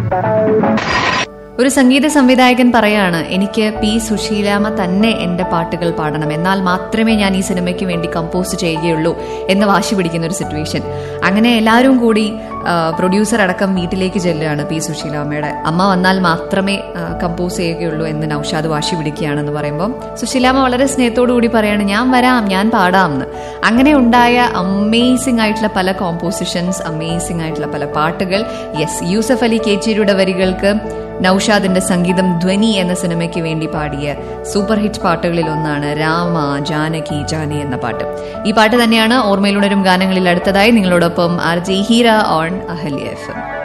ഒരു സംഗീത സംവിധായകൻ പറയാണ് എനിക്ക് പി സുശീലാമ്മ തന്നെ എന്റെ പാട്ടുകൾ പാടണം എന്നാൽ മാത്രമേ ഞാൻ ഈ സിനിമയ്ക്ക് വേണ്ടി കമ്പോസ് ചെയ്യുകയുള്ളൂ എന്ന് വാശി പിടിക്കുന്ന ഒരു സിറ്റുവേഷൻ അങ്ങനെ എല്ലാവരും കൂടി പ്രൊഡ്യൂസർ അടക്കം വീട്ടിലേക്ക് ചെല്ലുകയാണ് പി സുശീലാമ്മയുടെ അമ്മ വന്നാൽ മാത്രമേ കമ്പോസ് ചെയ്യുകയുള്ളൂ എന്ന് നൌഷാദ് വാശി പിടിക്കുകയാണെന്ന് പറയുമ്പോൾ സുശീലാമ്മ വളരെ സ്നേഹത്തോടു കൂടി പറയാണ് ഞാൻ വരാം ഞാൻ പാടാം എന്ന് അങ്ങനെ ഉണ്ടായ അമേസിംഗ് ആയിട്ടുള്ള പല കോമ്പോസിഷൻസ് അമേസിംഗ് ആയിട്ടുള്ള പല പാട്ടുകൾ യെസ് യൂസഫ് അലി കേച്ചേരിയുടെ വരികൾക്ക് നൌഷാദിന്റെ സംഗീതം ധ്വനി എന്ന സിനിമയ്ക്ക് വേണ്ടി പാടിയ സൂപ്പർ ഹിറ്റ് പാട്ടുകളിൽ ഒന്നാണ് രാമ ജാനകി ജാനി എന്ന പാട്ട് ഈ പാട്ട് തന്നെയാണ് ഓർമ്മയിലുണരും ഗാനങ്ങളിൽ അടുത്തതായി നിങ്ങളോടൊപ്പം R J Heera on Ahalya F M